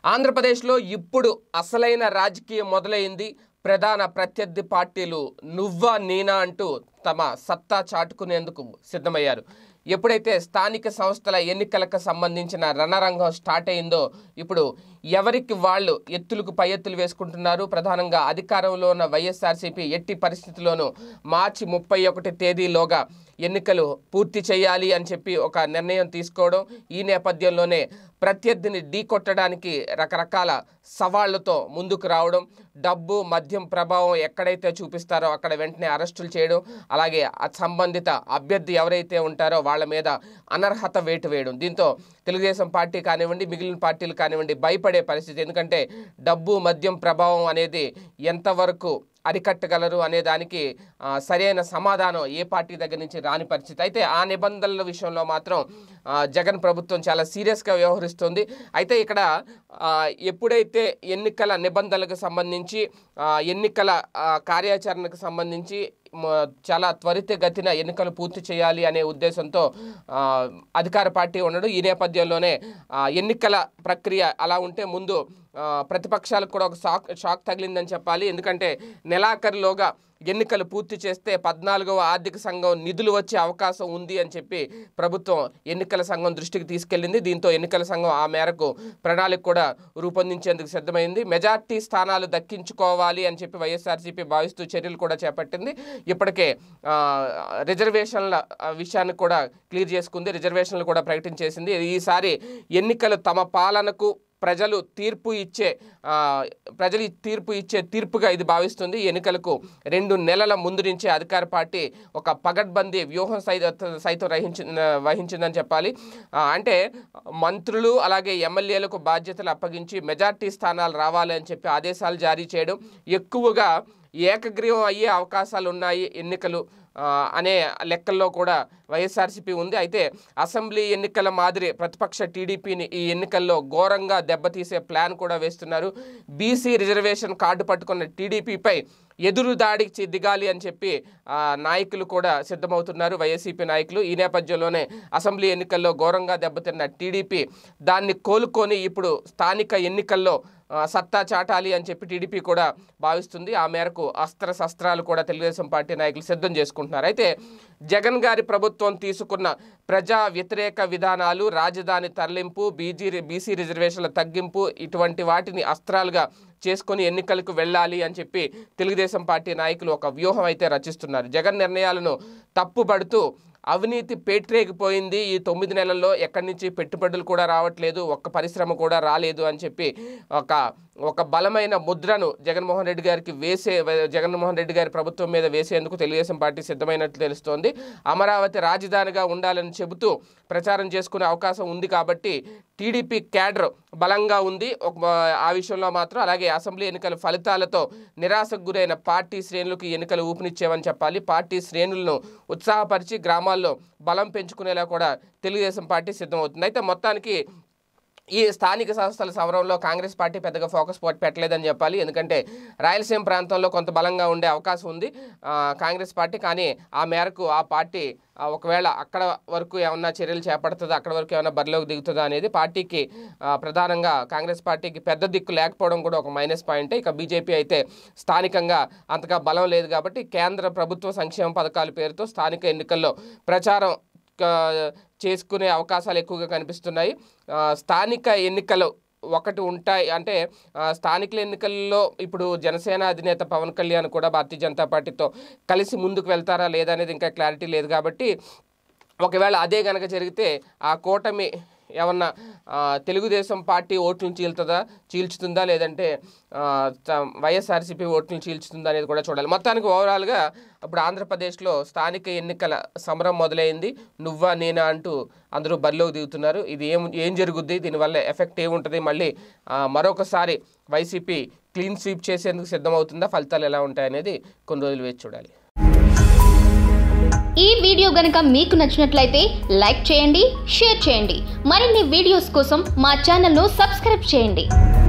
ఆంధ్రప్రదేశ్లో ఇప్పుడు అసలైన రాజకీయం మొదలైంది ప్రధాన ప్రత్యర్థి పార్టీలు నువ్వా నేనా అంటూ తమ సత్తా చాటుకునేందుకు సిద్ధమయ్యారు ఎప్పుడైతే స్థానిక సంస్థల ఎన్నికలకు సంబంధించిన రణరంగం స్టార్ట్ అయిందో ఇప్పుడు ఎవరికి వాళ్ళు ఎత్తులకు పై ఎత్తులు వేసుకుంటున్నారు ప్రధానంగా అధికారంలో ఉన్న వైఎస్ఆర్సీపీ ఎట్టి పరిస్థితుల్లోనూ మార్చి ముప్పై ఒకటి తేదీలోగా ఎన్నికలు పూర్తి చేయాలి అని చెప్పి ఒక నిర్ణయం తీసుకోవడం ఈ నేపథ్యంలోనే ప్రత్యర్థిని ఢీకొట్టడానికి రకరకాల సవాళ్లతో ముందుకు రావడం డబ్బు మద్యం ప్రభావం ఎక్కడైతే చూపిస్తారో అక్కడ వెంటనే అరెస్టులు చేయడం అలాగే ఆ సంబంధిత అభ్యర్థి ఎవరైతే ఉంటారో వాళ్ళ మీద అనర్హత వేటు వేయడం దీంతో తెలుగుదేశం పార్టీ కానివ్వండి మిగిలిన పార్టీలు కానివ్వండి భయపడే పరిస్థితి ఎందుకంటే డబ్బు మద్యం ప్రభావం అనేది ఎంతవరకు అరికట్టగలరు అనే దానికి ఆ, సరైన సమాధానం ఏ పార్టీ దగ్గర నుంచి రాని పరిస్థితి అయితే ఆ నిబంధనల విషయంలో మాత్రం ఆ, జగన్ ప్రభుత్వం చాలా సీరియస్గా వ్యవహరిస్తుంది అయితే ఇక్కడ ఆ, ఎప్పుడైతే ఎన్నికల నిబంధనలకు సంబంధించి ఆ, ఎన్నికల ఆ, కార్యాచరణకు సంబంధించి మ- చాలా త్వరితగతిన ఎన్నికలు పూర్తి చేయాలి అనే ఉద్దేశంతో ఆ, అధికార పార్టీ ఉండడం ఈ నేపథ్యంలోనే ఆ, ఎన్నికల ప్రక్రియ అలా ఉంటే ముందు ఆ, ప్రతిపక్షాలకు కూడా ఒక షాక్ షాక్ తగిలిందని చెప్పాలి ఎందుకంటే నెలాఖరులోగా ఎన్నికలు పూర్తి చేస్తే పద్నాలుగవ ఆర్థిక సంఘం నిధులు వచ్చే అవకాశం ఉంది అని చెప్పి ప్రభుత్వం ఎన్నికల సంఘం దృష్టికి తీసుకెళ్లింది దీంతో ఎన్నికల సంఘం ఆ మేరకు ప్రణాళిక కూడా రూపొందించేందుకు సిద్ధమైంది మెజార్టీ స్థానాలు దక్కించుకోవాలి అని చెప్పి వైఎస్ఆర్సీపీ భావిస్తూ చర్యలు కూడా చేపట్టింది ఇప్పటికే ఆ, రిజర్వేషన్ల ఆ, విషయాన్ని కూడా క్లియర్ చేసుకుంది రిజర్వేషన్లు కూడా ప్రకటించేసింది ఈసారి ఎన్నికలు తమ పాలనకు ప్రజలు తీర్పు ఇచ్చే ఆ, ప్రజలు ఈ తీర్పు ఇచ్చే తీర్పుగా ఇది భావిస్తుంది ఈ ఎన్నికలకు రెండు నెలల ముందు నుంచే అధికార పార్టీ ఒక పగడ్బందీ వ్యూహం సైతం సైతం వహించి వహించిందని చెప్పాలి ఆ, అంటే మంత్రులు అలాగే ఎమ్మెల్యేలకు బాధ్యతలు అప్పగించి మెజార్టీ స్థానాలు రావాలి అని చెప్పి ఆదేశాలు జారీ చేయడం ఎక్కువగా ఏకగ్రీవం అయ్యే అవకాశాలు ఉన్నాయి ఎన్నికలు ఆ, అనే లెక్కల్లో కూడా వైఎస్ఆర్సీపీ ఉంది అయితే అసెంబ్లీ ఎన్నికల మాదిరి ప్రతిపక్ష టీడీపీని ఈ ఎన్నికల్లో ఘోరంగా దెబ్బతీసే ప్లాన్ కూడా వేస్తున్నారు బీసీ రిజర్వేషన్ కార్డు పట్టుకున్న టీడీపీపై ఎదురు దాడికి దిగాలి అని చెప్పి ఆ, నాయకులు కూడా సిద్ధమవుతున్నారు వైఎస్సీపీ నాయకులు ఈ నేపథ్యంలోనే అసెంబ్లీ ఎన్నికల్లో ఘోరంగా దెబ్బతిన్న టీడీపీ దాన్ని కోలుకొని ఇప్పుడు స్థానిక ఎన్నికల్లో ఆ, సత్తా చాటాలి అని చెప్పి టీడీపీ కూడా భావిస్తుంది ఆ మేరకు అస్త్ర శస్త్రాలు కూడా తెలుగుదేశం పార్టీ నాయకులు సిద్ధం చేసుకుంటున్నారు అయితే జగన్ గారి ప్రభుత్వం తీసుకున్న ప్రజా వ్యతిరేక విధానాలు రాజధాని తరలింపు బీజీ బీసీ రిజర్వేషన్ల తగ్గింపు ఇటువంటి వాటిని అస్త్రాలుగా చేసుకొని ఎన్నికలకు వెళ్ళాలి అని చెప్పి తెలుగుదేశం పార్టీ నాయకులు ఒక వ్యూహం అయితే రచిస్తున్నారు జగన్ నిర్ణయాలను తప్పుబడుతూ అవినీతి పేట్రేగిపోయింది ఈ తొమ్మిది నెలల్లో ఎక్కడి నుంచి పెట్టుబడులు కూడా రావట్లేదు ఒక్క పరిశ్రమ కూడా రాలేదు అని చెప్పి ఒక ఒక బలమైన ముద్రను జగన్మోహన్ రెడ్డి గారికి వేసే జగన్మోహన్ రెడ్డి గారి ప్రభుత్వం మీద వేసేందుకు తెలుగుదేశం పార్టీ సిద్ధమైనట్లు తెలుస్తోంది అమరావతి రాజధానిగా ఉండాలని చెబుతూ ప్రచారం చేసుకునే అవకాశం ఉంది కాబట్టి టీడీపీ క్యాడర్ బలంగా ఉంది ఒక ఆ విషయంలో మాత్రం అలాగే అసెంబ్లీ ఎన్నికల ఫలితాలతో నిరాశకు గురైన పార్టీ శ్రేణులకు ఈ ఎన్నికలు ఊపినిచ్చేవని చెప్పాలి పార్టీ శ్రేణులను ఉత్సాహపరిచి గ్రామాల్లో బలం పెంచుకునేలా కూడా తెలుగుదేశం పార్టీ సిద్ధమవుతుంది అయితే మొత్తానికి ఈ స్థానిక సంస్థల సమరంలో కాంగ్రెస్ పార్టీ పెద్దగా ఫోకస్ పోట్ పెట్టలేదని చెప్పాలి ఎందుకంటే రాయలసీమ ప్రాంతంలో కొంత బలంగా ఉండే అవకాశం ఉంది ఆ, కాంగ్రెస్ పార్టీ కానీ ఆ మేరకు ఆ పార్టీ ఆ, ఒకవేళ అక్కడ వరకు ఏమన్నా చర్యలు చేపడుతుందా అక్కడ వరకు ఏమైనా బరిలోకి దిగుతుందా అనేది పార్టీకి ఆ, ప్రధానంగా కాంగ్రెస్ పార్టీకి పెద్ద దిక్కు లేకపోవడం కూడా ఒక మైనస్ పాయింట్ ఇక బీజేపీ అయితే స్థానికంగా అంతగా బలం లేదు కాబట్టి కేంద్ర ప్రభుత్వ సంక్షేమ పథకాల పేరుతో స్థానిక ఎన్నికల్లో ప్రచారం ఆ, చేసుకునే అవకాశాలు ఎక్కువగా కనిపిస్తున్నాయి ఆ, స్థానిక ఎన్నికలు ఒకటి ఉంటాయి అంటే ఆ, స్థానిక ఎన్నికల్లో ఇప్పుడు జనసేన అధినేత పవన్ కళ్యాణ్ కూడా భారతీయ జనతా పార్టీతో కలిసి ముందుకు వెళ్తారా లేదా అనేది ఇంకా క్లారిటీ లేదు కాబట్టి ఒకవేళ అదే కనుక జరిగితే ఆ కూటమి ఏమన్నా ఆ, తెలుగుదేశం పార్టీ ఓట్లను చీల్తుందా చీల్చుతుందా లేదంటే ఆ, త- వైఎస్ఆర్సీపీ ఓట్లను చీల్చుతుందా అనేది కూడా చూడాలి మొత్తానికి ఓవరాల్గా ఇప్పుడు ఆంధ్రప్రదేశ్లో స్థానిక ఎన్నికల సమరం మొదలైంది నువ్వా నేనా అంటూ అందరూ బరిలోకి దిగుతున్నారు ఇది ఏం ఏం జరుగుద్ది దీనివల్ల ఎఫెక్ట్ ఏముంటుంది మళ్ళీ ఆ, మరొకసారి వైసీపీ క్లీన్ స్వీప్ చేసేందుకు సిద్ధమవుతుందా ఫలితాలు ఎలా ఉంటాయనేది కొన్ని రోజులు వేచి చూడాలి ఈ వీడియో గనుక మీకు నచ్చినట్లయితే లైక్ చేయండి షేర్ చేయండి మరిన్ని వీడియోస్ కోసం మా ఛానల్ను సబ్స్క్రైబ్ చేయండి